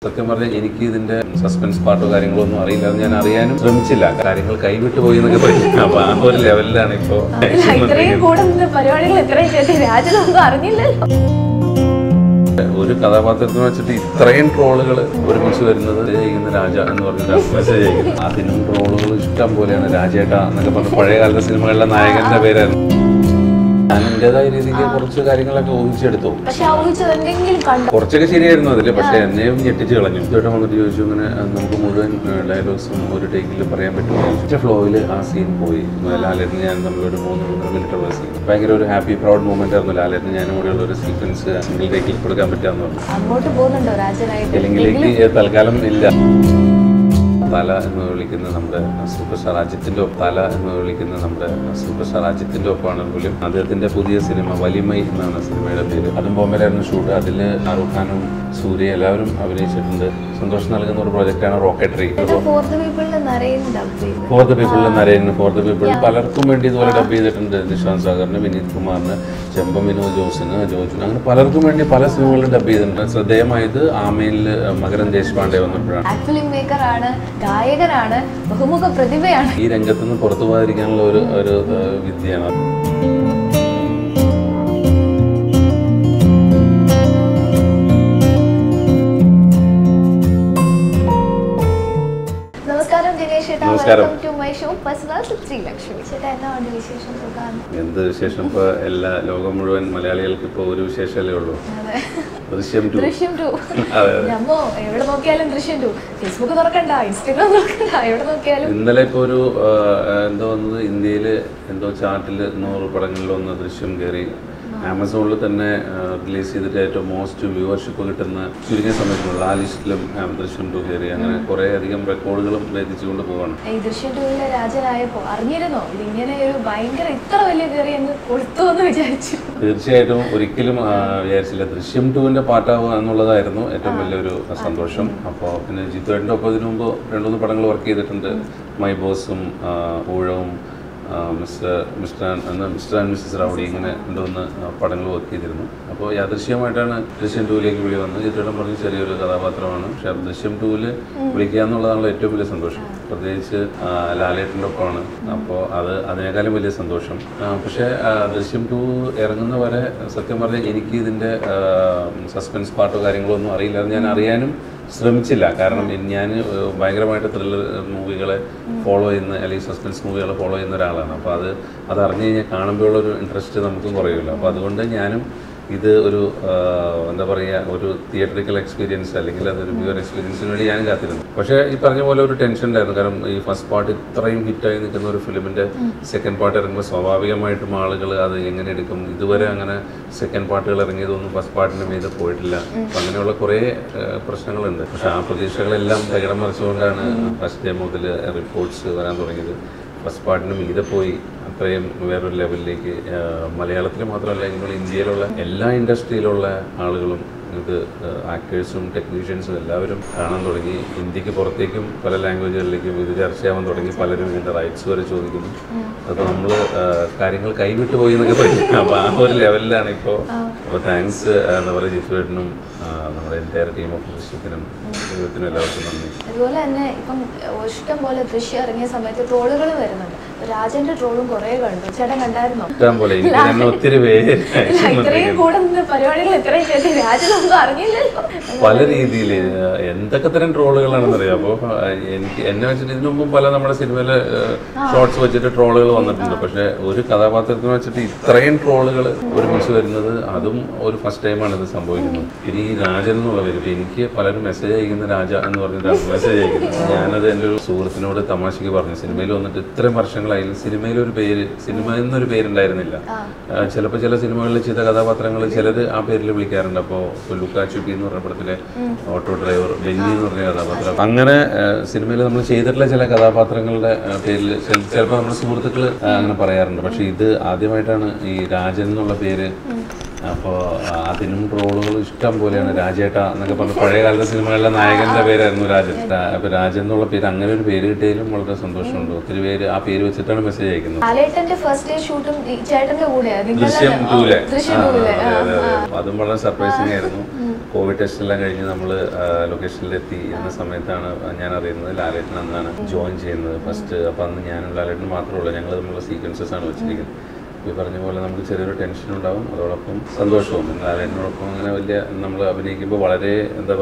സത്യം പറഞ്ഞാൽ എനിക്ക് ഇതിന്റെ സസ്പെൻസ് പാർട്ടോ കാര്യങ്ങളോ ഒന്നും അറിയില്ല അത് ഞാൻ അറിയാനും ശ്രമിച്ചില്ല കാര്യങ്ങൾ കൈവിട്ട് പോയി എന്നൊക്കെ പറയും അപ്പൊ ആ ഒരു ലെവലിലാണ് ഇപ്പോ അല്ല, ഇത്രയും കൂടെ നിന്ന് പരിപാടികൾ ഇത്രയും ചെയ്ത് രാജനൊന്നും അറിഞ്ഞില്ലല്ലോ ഒരു കഥാപാത്രത്തിന് വെച്ചിട്ട് ഇത്രയും ട്രോളുകൾ ഒരുമിച്ച് വരുന്നത് ചെയ്യുന്ന രാജ എന്ന് പറഞ്ഞ മെസ്സേജ് ചെയ്യുന്നു അതിനും ട്രോളുകൾ ഇഷ്ടം പോലെയാണ് രാജേട്ട എന്നൊക്കെ പറഞ്ഞ പഴയ കാലത്തെ സിനിമകളിലെ നായകന്റെ പേരായിരുന്നു ഞാൻ എൻ്റെതായ രീതിക്ക് കുറച്ച് കാര്യങ്ങളൊക്കെ ഊഹിച്ചെടുത്തു പക്ഷെ ആ ഊഹിച്ചത് എന്തെങ്കിലും കണ്ടു കുറച്ചൊക്കെ ശരിയായിരുന്നു അതിൽ പക്ഷേ എന്നെയും ഞെട്ടിച്ച് കളഞ്ഞു ചേട്ടൻ വന്നിട്ട് ചോദിച്ചു ഇങ്ങനെ "ആ, നമുക്ക് മുഴുവൻ ഡയലോഗ്സും ഒരു ടേക്കിൽ പറയാൻ പറ്റുമോ ഒറ്റ ഫ്ലോയിൽ ആ സീൻ പോയി ലാലേട്ടൻ ഞാൻ തമ്മിലൊരു മൂന്ന് മൂന്നര മിനിറ്റ് ഉള്ള സീൻ ഭയങ്കര ഒരു ഹാപ്പി പ്രൗഡ് മൂമെന്റ് ആയിരുന്നു ലാലേട്ടൻ ഞാനും കൂടെയുള്ള ഒരു സീക്വൻസ് സിംഗിൾ ടേക്കിൽ കൊടുക്കാൻ പറ്റാന്ന് പറഞ്ഞു അങ്ങോട്ട് പോകുന്നുണ്ടോ രാജനായിട്ട് തെലുങ്കിലേക്ക് തൽക്കാലം ഇല്ല തല എന്ന് വിളിക്കുന്ന നമ്മുടെ സൂപ്പർ സ്റ്റാർ അജിത്തിന്റെ ഒപ്പം തല എന്ന് വിളിക്കുന്ന നമ്മുടെ സൂപ്പർ സ്റ്റാർ അജിത്തിന്റെ ഒപ്പമാണ് പോലും അദ്ദേഹത്തിന്റെ പുതിയ സിനിമ വലിമൈ എന്നാണ് സിനിമയുടെ പേര് അതും ബോംബെയിലായിരുന്നു ഷൂട്ട് അതിൽ ഷാറൂഖ് ഖാനും സൂര്യ എല്ലാവരും അഭിനയിച്ചിട്ടുണ്ട് സന്തോഷം നൽകുന്ന ഒരു പ്രോജക്റ്റാണ് റോക്കറ്ററി ഫോർ ദ പീപ്പിളിന്റെ നിറയെ ഡബ് ചെയ്ത് ഫോർ ദ പീപ്പിളിന് നരേന് ഫോർ ദ പീപ്പിൾ പലർക്കും വേണ്ടി ഇതുപോലെ ഡബ് ചെയ്തിട്ടുണ്ട് നിഷാന്ത് സാഗറിന് വിനീത് കുമാറിന് ചെമ്പ വിനോദ് ജോസിന് ജോസിന് അങ്ങനെ പലർക്കും വേണ്ടി പല സിനിമകളും ഡബ് ചെയ്തിട്ടുണ്ട് ശ്രദ്ധേയമായത് ആമയിൽ മകരൻ ദേശ്പാണ്ഡെ വന്നപ്പോഴാണ് ആക്ട് ഫിലിം മേക്കർ ആണ് ഗായകനാണ് ബഹുമുഖ പ്രതിഭയാണ് ഈ രംഗത്ത് നിന്ന് പുറത്തു പോകാതിരിക്കാനുള്ള ഒരു ഒരു ഏഹ്, വിദ്യയാണ് നമസ്കാരം ദിനേശ് ചേട്ടാ നമസ്കാരം. Welcome to my show personal Sreelakshmi ചേട്ടാ എന്നാണ് വിശേഷം സുഖമാണ് എന്ത് വിശേഷം ഇപ്പൊ എല്ലാ ലോകം മുഴുവൻ മലയാളികൾക്ക് ഇപ്പോൾ ഒരു വിശേഷമല്ലേ ഉള്ളൂ അതെ ദൃശ്യം ടു ദൃശ്യം ടു അതെ അതെ നമ്മോ എവിടെ നോക്കിയാലും ദൃശ്യം ടു ഫേസ്ബുക്ക് തുറക്കണ്ട ഇൻസ്റ്റാഗ്രാം തുറക്കണ്ട എവിടെ നോക്കിയാലും ഇന്നലെ ഇപ്പോൾ ഒരു ആ, എന്തോ വന്നത് ഇന്ത്യയിൽ എന്തോ ചാർട്ടിൽ നൂറ് പടങ്ങളിലൊന്ന് ദൃശ്യം കയറി ആമസോണിൽ തന്നെ റിലീസ് ചെയ്തിട്ട് ഏറ്റവും മോസ്റ്റ് വ്യൂവർഷിപ്പ് കിട്ടുന്ന ചുരുങ്ങിയ സമയത്തിനുള്ള ആ ലിസ്റ്റിലും ആ, ദൃശ്യം ടു കയറി അങ്ങനെ കുറേ അധികം റെക്കോർഡുകളും ഭേദിച്ചുകൊണ്ട് പോവാണ് ഈ ദൃശ്യം ടൂവിലെ രാജനായപ്പോ അറിഞ്ഞിരുന്നോ ഇതിങ്ങനെ ഒരു ഭയങ്കര ഇത്ര വലിയ കയറി അങ്ങ് കൊടുത്തു എന്ന് വിചാരിച്ചു തീർച്ചയായിട്ടും ഒരിക്കലും ആ, വിചാരിച്ചില്ല ദൃശ്യം ടുവിന്റെ പാട്ടാവുക എന്നുള്ളതായിരുന്നു ഏറ്റവും വലിയൊരു സന്തോഷം അപ്പോൾ പിന്നെ ജിത്തുവേട്ടൻ്റെ ഒപ്പം ഇതിനു മുമ്പ് രണ്ടു മൂന്ന് പടങ്ങൾ വർക്ക് ചെയ്തിട്ടുണ്ട് മൈ ബോസും ആ, ഊഴവും ആ, മിസ്റ്റർ മിസ്റ്റർ ആൻഡ് അന്ന് മിസ്റ്റർ ആൻഡ് മിസ്സസ് റൗഡി ഇങ്ങനെ രണ്ടുമൂന്ന് പടങ്ങൾ വർക്ക് ചെയ്തിരുന്നു അപ്പോൾ യാദൃശ്യമായിട്ടാണ് ദൃശ്യം ടൂവിലേക്ക് വിളി വന്നത് ജിത്തുവേട്ടൻ പറഞ്ഞ ചെറിയൊരു കഥാപാത്രമാണ് പക്ഷേ ആ ദൃശ്യം ടൂവിൽ വിളിക്കുക എന്നുള്ളതാണല്ലോ ഏറ്റവും വലിയ സന്തോഷം പ്രത്യേകിച്ച് ആ, ലാലേട്ടൻ്റെ ഒപ്പമാണ് അപ്പോൾ അത് അതിനേക്കാളും വലിയ സന്തോഷം ആ, പക്ഷേ ആ, ദൃശ്യം ടു ഇറങ്ങുന്ന വരെ സത്യം പറഞ്ഞാൽ എനിക്ക് ഇതിൻ്റെ സസ്പെൻസ് പാർട്ടോ കാര്യങ്ങളോ ഒന്നും അറിയില്ല അത് ഞാൻ അറിയാനും ശ്രമിച്ചില്ല കാരണം ഞാൻ ഭയങ്കരമായിട്ട് ത്രില്ലർ മൂവികളെ ഫോളോ ചെയ്യുന്ന അല്ലെങ്കിൽ സസ്പെൻസ് മൂവികളെ ഫോളോ ചെയ്യുന്ന ഒരാളാണ് അപ്പോൾ അത് അത് അറിഞ്ഞു കഴിഞ്ഞാൽ കാണുമ്പോഴുള്ളൊരു ഇൻട്രസ്റ്റ് നമുക്കും കുറയുമല്ലോ അപ്പോൾ അതുകൊണ്ട് ഞാനും ഇത് ഒരു ആ, എന്താ പറയുക ഒരു തിയേറ്ററിക്കൽ എക്സ്പീരിയൻസ് അല്ലെങ്കിൽ അതൊരു പ്യുവർ എക്സ്പീരിയൻസിന് വേണ്ടി ഞാൻ കാത്തിരുന്നു പക്ഷേ ഈ പറഞ്ഞ പോലെ ഒരു ടെൻഷൻ ഉണ്ടായിരുന്നു കാരണം ഈ ഫസ്റ്റ് പാർട്ട് ഇത്രയും ഹിറ്റായി നിൽക്കുന്ന ഒരു ഫിലിമിൻ്റെ സെക്കൻഡ് പാർട്ട് ഇറങ്ങുമ്പോൾ സ്വാഭാവികമായിട്ടും ആളുകൾ അത് എങ്ങനെ എടുക്കും ഇതുവരെ അങ്ങനെ സെക്കൻഡ് പാർട്ടുകൾ ഇറങ്ങിയതൊന്നും ഫസ്റ്റ് പാർട്ടിൻ്റെ മീതെ പോയിട്ടില്ല അപ്പം അങ്ങനെയുള്ള കുറേ ആ, പ്രശ്നങ്ങളുണ്ട് പക്ഷേ ആ പ്രതീക്ഷകളെല്ലാം തകിടം മറിച്ചുകൊണ്ടാണ് ഫസ്റ്റ് ഡേ മുതൽ റിപ്പോർട്ട്സ് വരാൻ തുടങ്ങിയത് ഫസ്റ്റ് പാർട്ടിന് മീതെ പോയി അത്രയും വേറൊരു ലെവലിലേക്ക് മലയാളത്തിൽ മാത്രമല്ല ഇങ്ങൾ ഇന്ത്യയിലുള്ള എല്ലാ ഇൻഡസ്ട്രിയിലുള്ള ആളുകളും ഇത് ആക്ടേഴ്സും ടെക്നീഷ്യൻസും എല്ലാവരും കാണാൻ തുടങ്ങി ഇന്ത്യക്ക് പുറത്തേക്കും പല ലാംഗ്വേജുകളിലേക്കും ഇത് ചർച്ചയാവാൻ തുടങ്ങി പലരും ഇതിൻ്റെ റൈറ്റ്സ് വരെ ചോദിക്കുന്നു അപ്പോൾ നമ്മൾ കാര്യങ്ങൾ കൈവിട്ട് പോയി എന്നൊക്കെ പറയും അപ്പോൾ ആ ഒരു ലെവലിലാണ് ഇപ്പോൾ അപ്പോൾ താങ്ക്സ് എന്താ പറയുക ജിത്തുവേട്ടനും നമ്മുടെ എൻ്റയർ ടീം ഓഫ് ദൃശ്യത്തിനും ദൈവത്തിനും എല്ലാവർക്കും നന്ദി അതുപോലെ തന്നെ ഇപ്പം ഇഷ്ടം പോലെ ദൃശ്യം ഇറങ്ങിയ സമയത്ത് ട്രോളുകൾ വരുന്നുണ്ട് രാജന്റെ ട്രോളും കുറെ കണ്ടു ചേട്ടൻ കണ്ടായിരുന്നോ ഇഷ്ടം പോലെ എനിക്ക് തന്നെ ഒത്തിരി പേര് അല്ല, ഇത്രയും കൂടെ നിന്ന് പരിപാടികൾ ഇത്രയും ചെയ്ത് രാജനൊന്നും അറിഞ്ഞില്ലല്ലോ പല രീതിയിൽ എന്തൊക്കെ തരം ട്രോളുകളാണെന്ന് അറിയാം അപ്പോൾ എനിക്ക് എന്നെ വെച്ചിട്ട് ഇതിനു മുമ്പ് പല നമ്മുടെ സിനിമയിലെ ഷോർട്സ് വെച്ചിട്ട് ട്രോളുകൾ വന്നിട്ടുണ്ട് പക്ഷെ ഒരു കഥാപാത്രത്തിന് വെച്ചിട്ട് ഇത്രയും ട്രോളുകൾ ഒരുമിച്ച് വരുന്നത് അതും ഒരു ഫസ്റ്റ് ടൈമാണ് ഇത് സംഭവിക്കുന്നത് ഇനി ഈ രാജൻ എന്നുള്ള പേര് ഇപ്പൊ എനിക്ക് പലരും മെസ്സേജ് അയക്കുന്ന രാജ എന്ന് പറഞ്ഞിട്ടാണ് മെസ്സേജ് അയക്കുന്നത് ഞാനത് എൻ്റെ ഒരു സുഹൃത്തിനോട് തമാശക്ക് പറഞ്ഞു സിനിമയിൽ വന്നിട്ട് ഇത്രയും വർഷങ്ങളായാലും സിനിമയിൽ ഒരു പേര് സിനിമ എന്നൊരു പേരുണ്ടായിരുന്നില്ല ചിലപ്പോൾ ചില സിനിമകളിൽ ചെയ്ത കഥാപാത്രങ്ങൾ ചിലർ ആ പേരിൽ വിളിക്കാറുണ്ട് അപ്പോൾ ലുക്കാ ചുപ്പി എന്ന് പറഞ്ഞ പടത്തിലെ ഓട്ടോ ഡ്രൈവർ ബെന്നി എന്ന് പറഞ്ഞ കഥാപാത്രം അങ്ങനെ സിനിമയിൽ നമ്മൾ ചെയ്തിട്ടുള്ള ചില കഥാപാത്രങ്ങളുടെ ആ, പേരിൽ ചിലപ്പോൾ നമ്മുടെ സുഹൃത്തുക്കൾ അങ്ങനെ പറയാറുണ്ട് പക്ഷെ ഇത് ആദ്യമായിട്ടാണ് ഈ രാജൻ എന്നുള്ള പേര് അപ്പോൾ അതിനും ട്രോളുകൾ ഇഷ്ടം പോലെയാണ് രാജേട്ട എന്നൊക്കെ പറഞ്ഞ പഴയ കാലത്തെ സിനിമകളിലെ നായകന്റെ പേരായിരുന്നു രാജൻ രാ- അപ്പൊ രാജൻ എന്നുള്ള പേര് അങ്ങനെ ഒരു പേര് കിട്ടിയതിലും വളരെ സന്തോഷമുണ്ട് ഒത്തിരി പേര് ആ പേര് വെച്ചിട്ടാണ് മെസ്സേജ് അയക്കുന്നത് ലാലേട്ടന്റെ ഫസ്റ്റ് ഡേ ഷൂട്ടും ചേട്ടന്റെ കൂടെയാ നിങ്ങളുടെ ദൃശ്യം ടൂലെ ദൃശ്യം ആ, ടൂലെ അതെ, അതെ, അതെ. അതും വളരെ സർപ്രൈസിങ് ആയിരുന്നു കോവിഡ് ടെസ്റ്റ് എല്ലാം കഴിഞ്ഞ് നമ്മൾ ലൊക്കേഷനിലെത്തി ഇരുന്ന സമയത്താണ് ഞാൻ അറിയുന്നത് ലാലേട്ടൻ അന്നാണ് ജോയിൻ ചെയ്യുന്നത് ഫസ്റ്റ് അപ്പോൾ അന്ന് ഞാനും ലാലേട്ടൻ മാത്രമേ ഉള്ളൂ ഞങ്ങൾ തമ്മിലുള്ള സീക്വൻസസ് ആണ് വെച്ചിരിക്കുന്നത് ഈ പറഞ്ഞ പോലെ നമുക്ക് ചെറിയൊരു ടെൻഷൻ ഉണ്ടാവും അതോടൊപ്പം സന്തോഷവും ലാലേട്ടനോടൊപ്പം അങ്ങനെ വലിയ നമ്മൾ അഭിനയിക്കുമ്പോൾ വളരെ എന്താ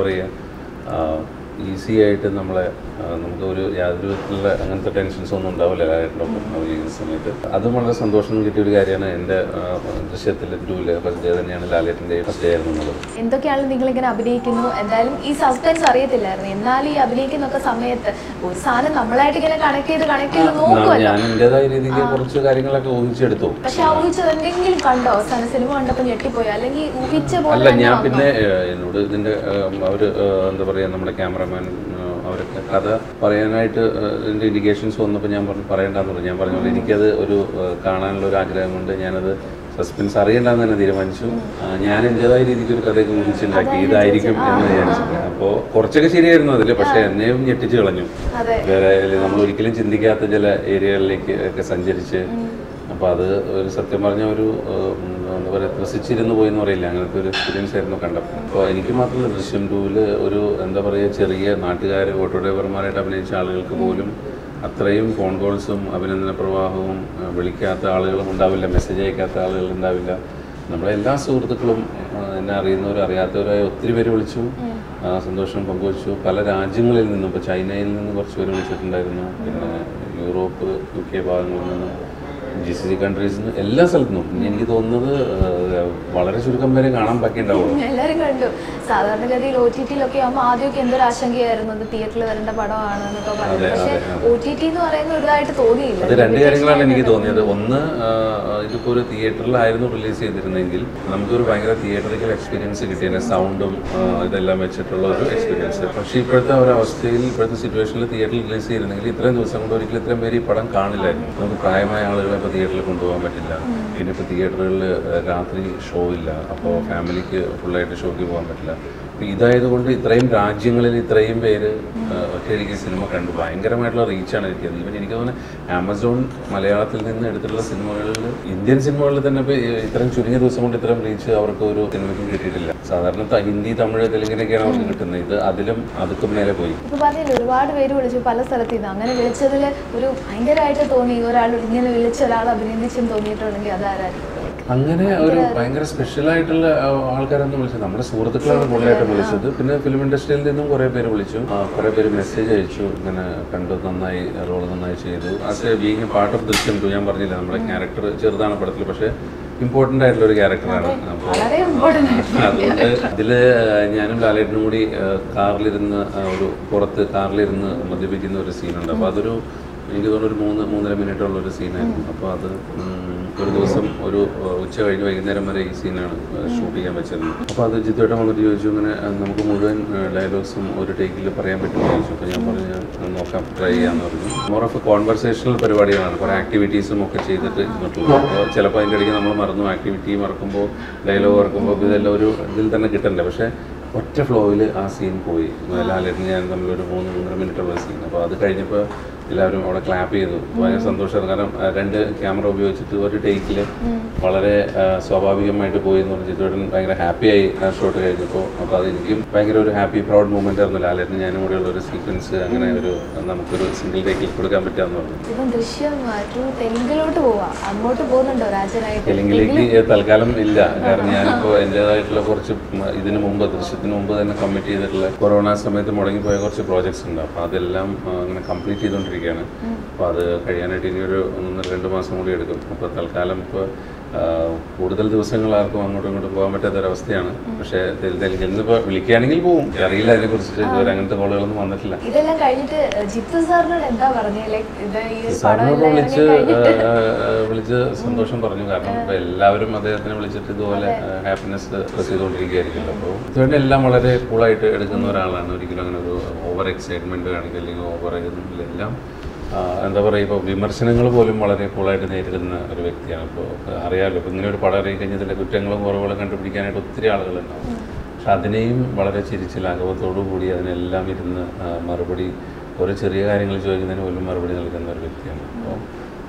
പറയുക ഈസി ആയിട്ട് നമ്മളെ ആ, നമുക്ക് ഒരു യാതൊരു വിധത്തിലുള്ള അങ്ങനത്തെ ടെൻഷൻസ് ഒന്നും ഉണ്ടാവില്ല ലാലേട്ടനൊപ്പം അഭിനയിക്കുന്ന സമയത്ത് അതും വളരെ സന്തോഷം കിട്ടിയ ഒരു കാര്യമാണ് എൻ്റെ ആ, ദൃശ്യത്തിൽ ടൂല് ഫസ്റ്റ് ഡേ തന്നെയാണ് ലാലേട്ടൻ്റെ ഫസ്റ്റ് ഡേ ആയിരുന്നു എന്നുള്ളത് എന്തൊക്കെയാണ് നിങ്ങൾ ഇങ്ങനെ അഭിനയിക്കുന്നു എന്തായാലും ഈ സസ്പെൻസ് അറിയത്തില്ലായിരുന്നു എന്നാൽ ഈ അഭിനയിക്കുന്നൊക്കെ സമയത്ത് ഒരു സാധനം നമ്മളായിട്ട് ഇങ്ങനെ കണക്ട് ചെയ്ത് കണക്ട് ചെയ്ത് നോക്കുമല്ലോ ഞാൻ എൻ്റെതായ രീതിക്ക് കുറച്ച് കാര്യങ്ങളൊക്കെ ഊഹിച്ചെടുത്തു പക്ഷെ ആ ഊഹിച്ചത് എന്തെങ്കിലും കണ്ടോ അവസാനം സിനിമ കണ്ടപ്പോൾ ഞെട്ടിപ്പോയോ അല്ലെങ്കിൽ ഊഹിച്ച പോലെ അല്ല തന്നെ ഞാൻ വന്നോ? പിന്നെ ഏഹ്, എന്നോട് ഇതിന്റെ അവർ എന്താ പറയാ നമ്മുടെ ക്യാമറമാൻ അവരൊക്കെ കഥ പറയാനായിട്ട് ഏഹ്, ഇതിന്റെ ഇൻഡിക്കേഷൻസ് വന്നപ്പോൾ ഞാൻ പറഞ്ഞു പറയണ്ടെന്ന് പറഞ്ഞു ഞാൻ പറഞ്ഞ പോലെ എനിക്കത് ഒരു ഏഹ്, കാണാനുള്ള ഒരു ആഗ്രഹം കൊണ്ട് ഞാനത് സസ്പെൻസ് അറിയണ്ടെന്ന് തന്നെ തീരുമാനിച്ചു ആ, ഞാൻ എൻ്റെതായ രീതിക്ക് ഒരു കഥയൊക്കെ ഊഹിച്ചുണ്ടാക്കി ഇതായിരിക്കും എന്ന് വിചാരിച്ചത് അപ്പോൾ കുറച്ചൊക്കെ ശരിയായിരുന്നു അതിൽ പക്ഷേ എന്നെയും ഞെട്ടിച്ച് കളഞ്ഞു അതെ വേറെ നമ്മൾ ഒരിക്കലും ചിന്തിക്കാത്ത ചില ഏരിയകളിലേക്ക് ഒക്കെ സഞ്ചരിച്ച് അപ്പോൾ അത് ഒരു സത്യം പറഞ്ഞ ഒരു ഏഹ്, എന്താ പറയുക ത്രസിച്ചിരുന്ന് പോയി എന്ന് പറയില്ല അങ്ങനത്തെ ഒരു എക്സ്പീരിയൻസ് ആയിരുന്നു കണ്ടപ്പോൾ അപ്പോൾ എനിക്ക് മാത്രമല്ല ദൃശ്യം ടൂവിൽ ഒരു എന്താ പറയുക ചെറിയ നാട്ടുകാർ ഓട്ടോ ഡ്രൈവർമാരായിട്ട് അഭിനയിച്ച ആളുകൾക്ക് പോലും അത്രയും ഫോൺ കോൾസും അഭിനന്ദന പ്രവാഹവും ഏഹ്, വിളിക്കാത്ത ആളുകളും ഉണ്ടാവില്ല മെസ്സേജ് അയക്കാത്ത ആളുകൾ ഉണ്ടാവില്ല നമ്മുടെ എല്ലാ സുഹൃത്തുക്കളും ആ, എന്നെ അറിയുന്നവരും അറിയാത്തവരായ ഒത്തിരി പേര് വിളിച്ചു ആ, സന്തോഷം പങ്കുവച്ചു പല രാജ്യങ്ങളിൽ നിന്നും ഇപ്പോൾ ചൈനയിൽ നിന്ന് കുറച്ച് പേര് വിളിച്ചിട്ടുണ്ടായിരുന്നു പിന്നെ യൂറോപ്പ് യു കെ ഭാഗങ്ങളിൽ നിന്നും ജി സി സി കൺട്രീസിൽ നിന്ന് എല്ലാ സ്ഥലത്തു നിന്നും ഇനി എനിക്ക് തോന്നുന്നത് ആ, വളരെ ചുരുക്കം പേരെ കാണാൻ ബാക്കിയുണ്ടാവുള്ളൂ എല്ലാരും കണ്ടു സാധാരണഗതിയിൽ ഒ ടി ടിയിലൊക്കെ ആകുമ്പോൾ ആദ്യമൊക്കെ എന്തൊരു ആശങ്കയായിരുന്നു അത് തിയേറ്ററിൽ വരേണ്ട പടമാണ് എന്നൊക്കെ പറഞ്ഞു അതെ, പക്ഷെ അതെ, ഒ ടി ടി എന്ന് പറയുന്ന ഒരു ഇതായിട്ട് തോന്നിയില്ല അത് രണ്ട് കാര്യങ്ങളാണ് എനിക്ക് തോന്നിയത് ഒന്ന് ആ, ഇതിപ്പോ ഒരു തിയേറ്ററിലായിരുന്നു റിലീസ് ചെയ്തിരുന്നെങ്കിൽ നമുക്കൊരു ഭയങ്കര തിയേറ്ററിക്കൽ എക്സ്പീരിയൻസ് കിട്ടിയ സൗണ്ടും ഇതെല്ലാം വെച്ചിട്ടുള്ള ഒരു എക്സ്പീരിയൻസ് പക്ഷേ ഇപ്പോഴത്തെ ഒരു അവസ്ഥയിൽ ഇപ്പോഴത്തെ സിറ്റുവേഷനിൽ തിയേറ്ററിൽ റിലീസ് ചെയ്തിരുന്നെങ്കിൽ ഇത്രയും ദിവസം കൊണ്ട് ഒരിക്കലും ഇത്രയും പേര് ഈ പടം കാണില്ലായിരുന്നു നമുക്ക് പ്രായമായ ആളുകളെ ഇപ്പോൾ തിയേറ്ററിൽ കൊണ്ടുപോകാൻ പറ്റില്ല പിന്നെ ഇപ്പോൾ തിയേറ്ററുകളിൽ രാത്രി ഷോ ഇല്ല അപ്പോൾ ഫാമിലിക്ക് ഫുള്ളായിട്ട് ഷോയ്ക്ക് പോകാൻ പറ്റില്ല അപ്പോൾ ഇതായതുകൊണ്ട് ഇത്രയും രാജ്യങ്ങളിൽ ഇത്രയും പേര് ഒറ്റയടിക്ക് സിനിമ കണ്ടു ഭയങ്കരമായിട്ടുള്ള റീച്ചാണ് കിട്ടിയത് ഈവൻ എനിക്ക് തോന്നുന്നത് ആമസോൺ മലയാളത്തിൽ നിന്ന് എടുത്തിട്ടുള്ള സിനിമകളിൽ ഇന്ത്യൻ സിനിമകളിൽ തന്നെ ഇപ്പോൾ ഇത്രയും ചുരുങ്ങിയ ദിവസം കൊണ്ട് ഇത്രയും റീച്ച് അവർക്ക് ഒരു സിനിമയ്ക്കും കിട്ടിയിട്ടില്ല സാധാരണ ത- ഹിന്ദി തമിഴ് തെലുങ്കിനൊക്കെയാണ് അവർക്ക് കിട്ടുന്നത് ഇത് അതിലും അതുക്കും മേലെ പോയി ഇപ്പൊ പറഞ്ഞില്ലേ ഒരുപാട് പേര് വിളിച്ചു പല സ്ഥലത്തു നിന്ന് അങ്ങനെ വിളിച്ചതിൽ ഒരു ഭയങ്കരമായിട്ട് തോന്നി ഒരാൾ ഇങ്ങനെ വിളിച്ച ഒരാൾ അഭിനന്ദിച്ചും തോന്നിയിട്ടുണ്ടെങ്കിൽ അതാരായിരിക്കും അങ്ങനെ ഒരു ഭയങ്കര സ്പെഷ്യൽ ആയിട്ടുള്ള ആ, ആൾക്കാരൊന്നും വിളിച്ചത് നമ്മുടെ സുഹൃത്തുക്കളാണ് കൂടുതലായിട്ട് വിളിച്ചത് പിന്നെ ഫിലിം ഇൻഡസ്ട്രിയിൽ നിന്നും കുറേ പേര് വിളിച്ചു ആ, കുറേ പേര് മെസ്സേജ് അയച്ചു ഇങ്ങനെ കണ്ടു നന്നായി റോൾ നന്നായി ചെയ്തു as a being part of Drishyam two ഞാൻ പറഞ്ഞില്ല നമ്മുടെ ക്യാരക്ടർ ചെറുതാണ് പടത്തിൽ പക്ഷേ ഇമ്പോർട്ടൻ്റ് ആയിട്ടുള്ള ഒരു ക്യാരക്ടറാണ് അപ്പോൾ വളരെ ഇമ്പോർട്ടൻ്റ് അതുകൊണ്ട് ഇതില് ഞാനും ലാലേട്ടനും കൂടി ആ, കാറിലിരുന്ന് ആ, ഒരു പുറത്ത് കാറിലിരുന്ന് മദ്യപിക്കുന്ന ഒരു സീനുണ്ട് അപ്പോൾ അതൊരു എനിക്ക് തോന്നുന്നു ഒരു മൂന്ന് മൂന്നര മിനിറ്റ് ഉള്ള ഒരു സീനായിരുന്നു അപ്പോൾ അത് ഉം, ഒരു ദിവസം ഒരു ആ, ഉച്ച കഴിഞ്ഞ് വൈകുന്നേരം വരെ ഈ സീനാണ് ഷൂട്ട് ചെയ്യാൻ വെച്ചിരുന്നത് അപ്പോൾ അത് ജിത്തുവേട്ടൻ വന്നിട്ട് ചോദിച്ചു ഇങ്ങനെ ആ, നമുക്ക് മുഴുവൻ ഡയലോഗ്സും ഒരു ടേക്കിൽ പറയാൻ പറ്റുമോ ചോദിച്ചു അപ്പോൾ ഞാൻ പറഞ്ഞു ഞാൻ നോക്കാം ട്രൈ ചെയ്യാമെന്ന് പറഞ്ഞു മോർ ഓഫ് എ കോൺവെർസേഷണൽ പരിപാടികളാണ് കുറേ ആക്ടിവിറ്റീസും ഒക്കെ ചെയ്തിട്ട് ഇരുന്നിട്ടുള്ളത് അപ്പോൾ ചിലപ്പോൾ അതിൻ്റെ ഇടയ്ക്ക് നമ്മൾ മറന്നു ആക്ടിവിറ്റി മറക്കുമ്പോൾ ഡയലോഗ് മറക്കുമ്പോൾ ഇതെല്ലാം ഒരു ഇതിൽ തന്നെ കിട്ടണ്ടേ പക്ഷേ ഒറ്റ ഫ്ലോയിൽ ആ സീൻ പോയി ലാലേട്ടൻ ഞാൻ തമ്മിലൊരു മൂന്ന് മൂന്നര മിനിറ്റ് ഉള്ള സീൻ അപ്പോൾ അത് കഴിഞ്ഞപ്പോൾ എല്ലാവരും അവിടെ ക്ലാപ്പ് ചെയ്തു ഭയങ്കര സന്തോഷമായിരുന്നു കാരണം ആ, രണ്ട് ക്യാമറ ഉപയോഗിച്ചിട്ട് ഒരു ടേക്കിൽ വളരെ ആ, സ്വാഭാവികമായിട്ട് പോയി എന്ന് പറഞ്ഞ് ചിത്രേട്ടൻ ഭയങ്കര ഹാപ്പിയായി ആ ഷോട്ട് കഴിഞ്ഞപ്പോൾ അപ്പോൾ അത് എനിക്കും ഭയങ്കര ഒരു ഹാപ്പി പ്രൗഡ് മൂമെൻ്റ് ആയിരുന്നു ലാലേട്ടൻ ഞാനും കൂടെയുള്ള ഒരു സീക്വൻസ് അങ്ങനെ ഒരു നമുക്കൊരു സിംഗിൾ ടേക്കിൽ കൊടുക്കാൻ പറ്റാമെന്ന് പറഞ്ഞു ഇപ്പം ദൃശ്യം ടു തെലുങ്കിലോട്ട് പോവാ അങ്ങോട്ട് പോകുന്നുണ്ടോ രാജനായിട്ട് തെലുങ്കിലേക്ക് തൽക്കാലം ഇല്ല കാരണം ഞാനിപ്പോൾ എൻ്റെതായിട്ടുള്ള കുറച്ച് മ- ഇതിനു മുമ്പ് ദൃശ്യത്തിന് മുമ്പ് തന്നെ കമ്മിറ്റ് ചെയ്തിട്ടുള്ള കൊറോണ സമയത്ത് മുടങ്ങിപ്പോയ കുറച്ച് പ്രോജക്ട്സ് ഉണ്ട് അപ്പോൾ അതെല്ലാം ആ, അങ്ങനെ കംപ്ലീറ്റ് ചെയ്തുകൊണ്ടിരിക്കുകയാണ് അപ്പോൾ അത് കഴിയാനായിട്ട് ഇനി ഒരു ഒന്ന് രണ്ട് മാസം കൂടി എടുക്കും അപ്പോൾ തൽക്കാലം ഇപ്പോൾ കൂടുതൽ ദിവസങ്ങൾ ആർക്കും അങ്ങോട്ടും ഇങ്ങോട്ടും പോകാൻ പറ്റാത്ത ഒരവസ്ഥയാണ് പക്ഷേ തെൽ- തെലുങ്കിൽ നിന്നിപ്പോൾ വിളിക്കുകയാണെങ്കിൽ പോവും അറിയില്ല അതിനെക്കുറിച്ചിട്ട് ഇതുവരെ അങ്ങനത്തെ കോളുകളൊന്നും വന്നിട്ടില്ല ഇതെല്ലാം കഴിഞ്ഞിട്ട് ജിത്തു സാറിനോട് എന്താ പറഞ്ഞേ ലൈക്ക് ഇത് ഈ ഒരു പടം സാറിനോട് എല്ലാം വിളിച്ച് ഇറങ്ങി കഴിഞ്ഞിട്ട് ആ, ആ, വിളിച്ച് സന്തോഷം പറഞ്ഞു കാരണം ഇപ്പൊ എല്ലാവരും അദ്ദേഹത്തിനെ വിളിച്ചിട്ട് ഇതുപോലെ ഹാപ്പിനെസ് എക്സ്പ്രസ് ചെയ്തുകൊണ്ടിരിക്കുകയായിരിക്കുമല്ലോ അപ്പോൾ ഇതുകൊണ്ട് എല്ലാം വളരെ കൂളായിട്ട് എടുക്കുന്ന ഒരാളാണ് ഒരിക്കലും അങ്ങനെ ഒരു ഓവർ എക്സൈറ്റ്മെന്റ് കാണിക്കുക അല്ലെങ്കിൽ ഓവർ എല്ലാം ആ, എന്താ പറയുക ഇപ്പോൾ വിമർശനങ്ങൾ പോലും വളരെ കൂളായിട്ട് നേരിടുന്ന ഒരു വ്യക്തിയാണ് ഇപ്പോൾ അറിയാമല്ലോ ഇപ്പോൾ ഇങ്ങനെ ഒരു പടം ഇറങ്ങി കഴിഞ്ഞതിലെ കുറ്റങ്ങളും കുറവുകളും കണ്ടുപിടിക്കാനായിട്ട് ഒത്തിരി ആളുകളുണ്ടാവും പക്ഷെ അതിനെയും വളരെ ചിരിച്ച് ലാഘവത്തോടു കൂടി അതിനെല്ലാം ഇരുന്ന് ആ, മറുപടി ഓരോ ചെറിയ കാര്യങ്ങൾ ചോദിക്കുന്നതിന് പോലും മറുപടി നൽകുന്ന ഒരു വ്യക്തിയാണ് അപ്പോൾ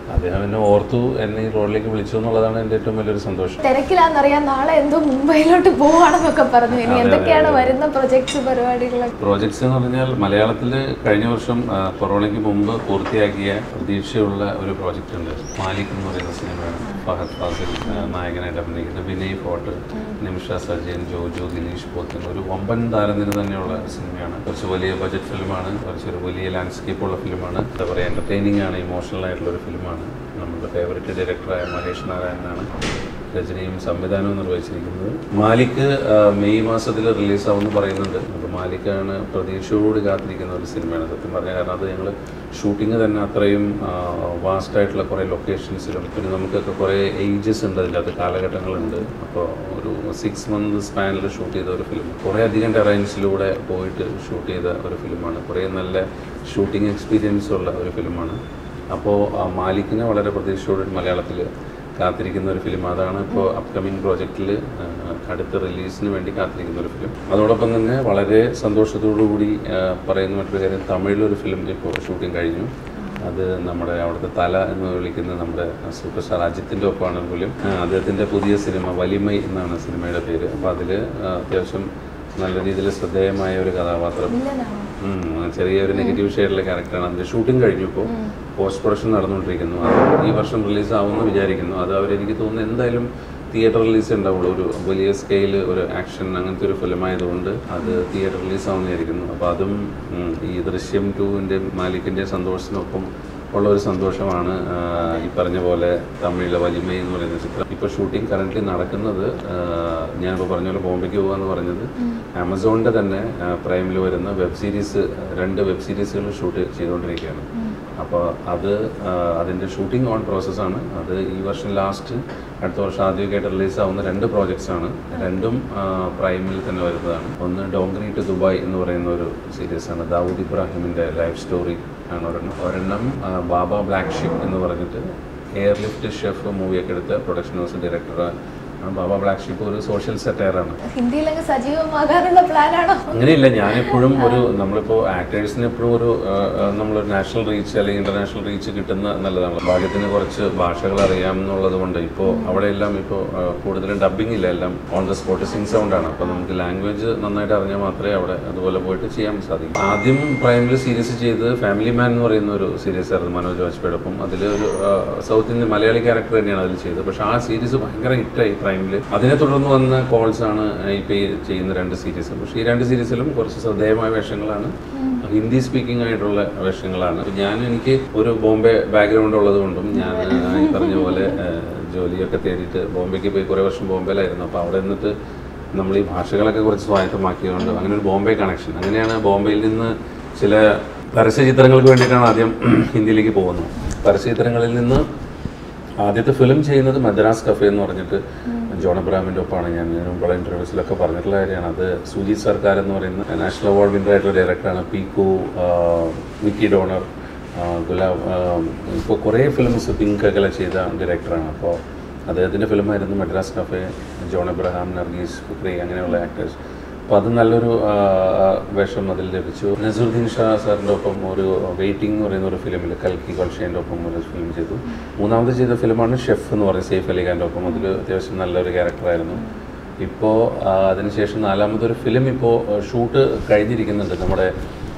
അദ്ദേഹം എന്നെ ഓർത്തു എന്നെ ഈ റോളിലേക്ക് വിളിച്ചു എന്നുള്ളതാണ് എൻ്റെ ഏറ്റവും വലിയൊരു സന്തോഷം തിരക്കിലാന്നറിയാം നാളെ എന്തോ മുംബൈയിലോട്ട് പോവാണെന്നൊക്കെ പറഞ്ഞു ഇനി അതെ, എന്തൊക്കെയാണ് അതെ. വരുന്ന പ്രൊജക്ട്സ് പരിപാടികളൊക്കെ പ്രോജക്ട്സ് എന്ന് പറഞ്ഞാൽ മലയാളത്തിൽ കഴിഞ്ഞ വർഷം ആ, കൊറോണയ്ക്ക് മുമ്പ് പൂർത്തിയാക്കിയ പ്രതീക്ഷയുള്ള ഒരു പ്രോജക്റ്റ് ഉണ്ട് മാലിക് എന്ന് പറയുന്ന സിനിമയാണ് ഫഹദ് ഫാസിൽ ആ, നായകനായിട്ട് അഭിനയിക്കുന്നത് വിനയ് ഫോർട്ട് നിമിഷ സജയൻ ജോജോ ദിലീഷ് പോത്തൻ ഒരു വമ്പൻ താരനിര തന്നെയുള്ള സിനിമയാണ് കുറച്ച് വലിയ ബജറ്റ് ഫിലിമാണ് കുറച്ചൊരു വലിയ ലാൻഡ്സ്കേപ്പ് ഉള്ള ഫിലിമാണ് എന്താ പറയുക എൻ്റർടൈനിങ് ആണ് ഇമോഷണൽ ആയിട്ടുള്ള ഒരു ഫിലിമാണ് നമ്മുടെ ഫേവററ്റ് ഡയറക്ടറായ മഹേഷ് നാരായണനാണ് രചനയും സംവിധാനവും നിർവഹിച്ചിരിക്കുന്നത് മാലിക് ആ, മെയ് മാസത്തിൽ റിലീസാവുമെന്ന് പറയുന്നുണ്ട് അപ്പോൾ മാലിക്കാണ് പ്രതീക്ഷയോട് കാത്തിരിക്കുന്ന ഒരു സിനിമയാണ് സത്യം പറഞ്ഞാൽ കാരണം അത് ഞങ്ങൾ ഷൂട്ടിംഗ് തന്നെ അത്രയും വാസ്റ്റ് ആയിട്ടുള്ള കുറേ ലൊക്കേഷൻസിലും പിന്നെ നമുക്കൊക്കെ കുറേ ഏജസ് ഉണ്ട് അതിൻ്റെ അത് കാലഘട്ടങ്ങളുണ്ട് അപ്പോൾ ഒരു സിക്സ് മന്ത് സ്പാനിൽ ഷൂട്ട് ചെയ്ത ഒരു ഫിലിം കുറേ അധികം ടെറൈൻസിലൂടെ പോയിട്ട് ഷൂട്ട് ചെയ്ത ഒരു ഫിലിമാണ് കുറേ നല്ല ഷൂട്ടിംഗ് എക്സ്പീരിയൻസ് ഉള്ള ഒരു ഫിലിമാണ് അപ്പോൾ മാലിക്കിനെ വളരെ പ്രതീക്ഷയോടെ മലയാളത്തിൽ കാത്തിരിക്കുന്ന ഒരു ഫിലിം അതാണ് ഇപ്പോൾ അപ്കമിങ് പ്രോജക്റ്റിൽ അടുത്ത റിലീസിന് വേണ്ടി കാത്തിരിക്കുന്ന ഒരു ഫിലിം അതോടൊപ്പം തന്നെ വളരെ സന്തോഷത്തോടു കൂടി ആ, പറയുന്ന മറ്റൊരു കാര്യം തമിഴിലൊരു ഫിലിം ഇപ്പോൾ ഷൂട്ടിംഗ് കഴിഞ്ഞു അത് നമ്മുടെ അവിടുത്തെ തല എന്ന് വിളിക്കുന്ന നമ്മുടെ സൂപ്പർ സ്റ്റാർ അജിത്തിൻ്റെ ഒപ്പമാണ് ഫിലിം ആ, അദ്ദേഹത്തിൻ്റെ പുതിയ സിനിമ വലിമൈ എന്നാണ് സിനിമയുടെ പേര് അപ്പോൾ അതിൽ അത്യാവശ്യം നല്ല രീതിയിൽ ശ്രദ്ധേയമായ ഒരു കഥാപാത്രം വില്ലനാണോ ഉം, ചെറിയൊരു നെഗറ്റീവ് ഷെയ്ഡിലെ ക്യാരക്ടറാണ് അതിന്റെ ഷൂട്ടിംഗ് കഴിഞ്ഞു ഇപ്പോൾ പോസ്റ്റ് പ്രൊഡക്ഷൻ നടന്നുകൊണ്ടിരിക്കുന്നു അത് ഈ വർഷം റിലീസ് ആവുമെന്ന് വിചാരിക്കുന്നു അത് അവർ എനിക്ക് തോന്നുന്നു എന്തായാലും തിയേറ്റർ റിലീസ് ഉണ്ടാവുള്ളൂ ഒരു വലിയ സ്കെയിൽ ഒരു ആക്ഷൻ അങ്ങനത്തെ ഒരു ഫിലിം ആയതുകൊണ്ട് അത് തിയേറ്റർ റിലീസ് ആവുമെന്ന് വിചാരിക്കുന്നു അപ്പോൾ അതും ഉം, ഈ ദൃശ്യം ടൂവിൻ്റെ മാലിക്കിൻ്റെ സന്തോഷത്തിനൊപ്പം ഉള്ള ഒരു സന്തോഷമാണ് ആ, ഈ പറഞ്ഞ പോലെ തമിഴിലെ വലിമൈ എന്ന് പറയുന്ന ചിത്രം ഇപ്പോൾ ഷൂട്ടിംഗ് കറൻ്റ്ലി നടക്കുന്നത് ആ, ഞാനിപ്പോൾ പറഞ്ഞ പോലെ ബോംബെക്ക് പോകാന്ന് പറഞ്ഞത് ആമസോണിൻ്റെ തന്നെ പ്രൈമിൽ വരുന്ന വെബ് സീരീസ് രണ്ട് വെബ് സീരീസുകൾ ഷൂട്ട് ചെയ്തുകൊണ്ടിരിക്കുകയാണ് അപ്പോൾ അത് ആ, അതിൻ്റെ ഷൂട്ടിംഗ് ഓൺ പ്രോസസ്സാണ് അത് ഈ വർഷം ലാസ്റ്റ് അടുത്ത വർഷം ആദ്യമൊക്കെയായിട്ട് റിലീസ് ആവുന്ന രണ്ട് പ്രോജക്ട്സ് ആണ് രണ്ടും പ്രൈമിൽ തന്നെ വരുന്നതാണ് ഒന്ന് ഡോങ്ക്രി ടു ദുബായ് എന്ന് പറയുന്ന ഒരു സീരീസ് ആണ് ദാവൂദ് ഇബ്രാഹിമിൻ്റെ ലൈഫ് സ്റ്റോറി ആണ് ഒരെണ്ണം ഒരെണ്ണം ആ, ബാബ ബ്ലാക്ക് ഷിപ്പ് എന്ന് പറഞ്ഞിട്ട് എയർലിഫ്റ്റ് ഷെഫ് മൂവിയൊക്കെ എടുത്ത production house director Baba black sheep ഒരു സോഷ്യൽ സെറ്റയറാണ് ഹിന്ദിയിലങ്ങ് സജീവമാകാനുള്ള പ്ലാനാണോ അങ്ങനെയില്ല ഞാനെപ്പോഴും ഒരു നമ്മളിപ്പോൾ ആക്ടേഴ്സിന് എപ്പോഴും ഒരു ആ, ആ, നമ്മളൊരു നാഷണൽ റീച്ച് അല്ലെങ്കിൽ ഇന്റർനാഷണൽ റീച്ച് കിട്ടുന്ന നല്ലതാണ് ഭാഗ്യത്തിന് കുറച്ച് ഭാഷകൾ അറിയാം എന്നുള്ളത് കൊണ്ട് ഇപ്പോൾ അവിടെയെല്ലാം ഇപ്പോൾ ആ, കൂടുതലും ഡബിംഗ് ഇല്ല എല്ലാം on the spot sync sound ആണ് അപ്പോൾ നമുക്ക് ലാംഗ്വേജ് നന്നായിട്ട് അറിഞ്ഞാൽ മാത്രമേ അവിടെ അതുപോലെ പോയിട്ട് ചെയ്യാൻ സാധിക്കും ആദ്യം പ്രൈമിൽ സീരീസ് ചെയ്ത് ഫാമിലി മാൻ എന്ന് പറയുന്ന ഒരു സീരീസ് ആയിരുന്നു മനോജ് വാജ്പേയുടെ ഒപ്പം അതിൽ ഒരു ആ, സൗത്ത് ഇന്ത്യൻ മലയാളി ക്യാരക്ടർ തന്നെയാണ് അതിൽ ചെയ്തത് പക്ഷേ ആ സീരീസ് ഭയങ്കര ഹിറ്റായി പ്രൈമിൽ അതിനെ തുടർന്ന് വന്ന കോൾസ് ആണ് ഇപ്പോൾ ഈ ചെയ്യുന്ന രണ്ട് സീരീസ് പക്ഷേ ഈ രണ്ട് സീരീസിലും കുറച്ച് ശ്രദ്ധേയമായ വേഷങ്ങളാണ് ഹിന്ദി സ്പീക്കിംഗ് ആയിട്ടുള്ള വേഷങ്ങളാണ് അപ്പോൾ ഞാൻ എനിക്ക് ഒരു ബോംബെ ബാക്ക്ഗ്രൗണ്ട് ഉള്ളത് കൊണ്ടും ഞാൻ ആ, ഈ പറഞ്ഞ പോലെ ആ, ജോലിയൊക്കെ തേടിയിട്ട് ബോംബെക്ക് പോയി കുറേ വർഷം ബോംബെയിലായിരുന്നു അപ്പോൾ അവിടെ നിന്നിട്ട് നമ്മൾ ഈ ഭാഷകളൊക്കെ കുറച്ച് സ്വായത്തമാക്കിയതുകൊണ്ട് അങ്ങനെ ഒരു ബോംബെ കണക്ഷൻ അങ്ങനെയാണ് ബോംബെയിൽ നിന്ന് ചില പരസ്യ ചിത്രങ്ങൾക്ക് വേണ്ടിയിട്ടാണ് ആദ്യം ഹിന്ദിയിലേക്ക് പോകുന്നത് പരസ്യ ചിത്രങ്ങളിൽ നിന്ന് ആദ്യത്തെ ഫിലിം ചെയ്യുന്നത് മദ്രാസ് കഫേ എന്ന് പറഞ്ഞിട്ട് ജോൺ അബ്രാമിൻ്റെ ഒപ്പമാണ് ഞാൻ ഇതിനു മുമ്പുള്ള ഇൻ്റർവ്യൂസിലൊക്കെ പറഞ്ഞിട്ടുള്ള കാര്യമാണ് അത് സുജിത് സർക്കാർ എന്ന് പറയുന്ന നാഷണൽ അവാർഡ് വിന്നർ ആയിട്ടുള്ള ഡയറക്ടറാണ് പീക്കു ആ, വിക്കി ഡോണർ ആ, ഗുലാബ് ഇപ്പോൾ കുറേ ഫിലിംസ് പിങ്ക് ഒക്കെ ചെയ്ത ഡയറക്ടറാണ് അപ്പോൾ അദ്ദേഹത്തിൻ്റെ ഫിലിമായിരുന്നു മദ്രാസ് കഫേ ജോൺ എബ്രഹാം നർഗീസ് ഫുക്രി അങ്ങനെയുള്ള ആക്ടേഴ്സ് അപ്പോൾ അത് നല്ലൊരു ആ, ആ, വേഷം അതിൽ ലഭിച്ചു നസറുദ്ദീൻ ഷാ സാറിൻ്റെ ഒപ്പം ഒരു വെയിറ്റിംഗ് എന്ന് പറയുന്ന ഒരു ഫിലിമിൽ കൽക്കി കൊൽഷേൻ്റെ ഒപ്പം ഒരു ഫിലിം ചെയ്തു മൂന്നാമത് ചെയ്ത ഫിലിമാണ് ഷെഫ് എന്ന് പറയുന്നത് സെയ്ഫ് അലി ഖാൻ്റെ ഒപ്പം അതിൽ അത്യാവശ്യം നല്ലൊരു ക്യാരക്ടറായിരുന്നു ഇപ്പോൾ അതിനുശേഷം നാലാമതൊരു ഫിലിം ഇപ്പോൾ ഷൂട്ട് കഴിഞ്ഞിരിക്കുന്നുണ്ട് നമ്മുടെ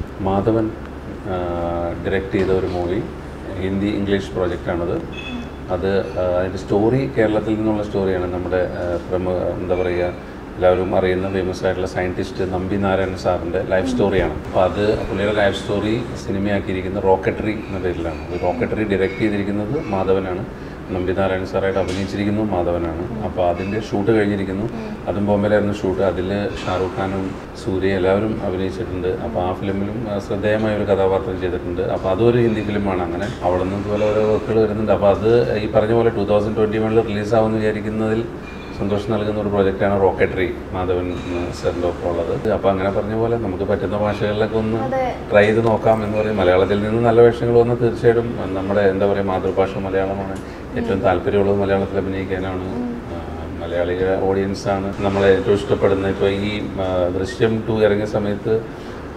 മാധവൻ ഡയറക്റ്റ് ചെയ്ത ഒരു മൂവി ഹിന്ദി ഇംഗ്ലീഷ് പ്രോജക്റ്റാണത് അത് ആ, അതിൻ്റെ സ്റ്റോറി കേരളത്തിൽ നിന്നുള്ള സ്റ്റോറിയാണ് നമ്മുടെ ആ, പ്രമുഖ എന്താ പറയുക എല്ലാവരും അറിയുന്ന ഫേമസ് ആയിട്ടുള്ള സയൻറ്റിസ്റ്റ് നമ്പി നാരായണൻ സാറിൻ്റെ ലൈഫ് സ്റ്റോറിയാണ് അപ്പോൾ അത് പുള്ളിയുടെ ലൈഫ് സ്റ്റോറി സിനിമയാക്കിയിരിക്കുന്ന റോക്കറ്ററി എന്ന പേരിലാണ് അത് റോക്കറ്ററി ഡയറക്റ്റ് ചെയ്തിരിക്കുന്നത് മാധവനാണ് നമ്പി നാരായണൻ സാറായിട്ട് അഭിനയിച്ചിരിക്കുന്നു മാധവനാണ് അപ്പോൾ അതിൻ്റെ ഷൂട്ട് കഴിഞ്ഞിരിക്കുന്നു അതും ബോംബെയിലായിരുന്നു ഷൂട്ട് അതിൽ ഷാറൂഖ് ഖാനും സൂര്യ എല്ലാവരും അഭിനയിച്ചിട്ടുണ്ട് അപ്പോൾ ആ ഫിലിമിലും ആ, ശ്രദ്ധേയമായ ഒരു കഥാപാത്രം ചെയ്തിട്ടുണ്ട് അപ്പോൾ അതൊരു ഹിന്ദി ഫിലിമാണ് അങ്ങനെ അവിടെ നിന്ന് ഇതുപോലെ ഓരോ വർക്കുകൾ വരുന്നുണ്ട് അപ്പോൾ അത് ഈ പറഞ്ഞ പോലെ ടൂ തൗസൻഡ് ട്വൻറ്റി വണ്ണിൽ റിലീസാവുമെന്ന് വിചാരിക്കുന്നതിൽ സന്തോഷം നൽകുന്ന ഒരു പ്രോജക്റ്റാണ് റോക്കറ്ററി മാധവൻ സാറിൻ്റെ ഒപ്പം ഉള്ളത് അപ്പോൾ അങ്ങനെ പറഞ്ഞ പോലെ നമുക്ക് പറ്റുന്ന ഭാഷകളിലൊക്കെ ഒന്ന് അതെ. ട്രൈ ചെയ്ത് നോക്കാം എന്ന് പറയും മലയാളത്തിൽ നിന്ന് നല്ല വേഷങ്ങൾ വന്ന് തീർച്ചയായിട്ടും നമ്മുടെ എന്താ പറയുക മാതൃഭാഷ മലയാളമാണ് ഏറ്റവും താല്പര്യമുള്ളത് മലയാളത്തിൽ അഭിനയിക്കാനാണ് ആ, മലയാളികളുടെ ഓഡിയൻസ് ആണ് നമ്മളെ ഏറ്റവും ഇഷ്ടപ്പെടുന്നത് ഇപ്പോൾ ഈ ആ, ദൃശ്യം ടു ഇറങ്ങിയ സമയത്ത്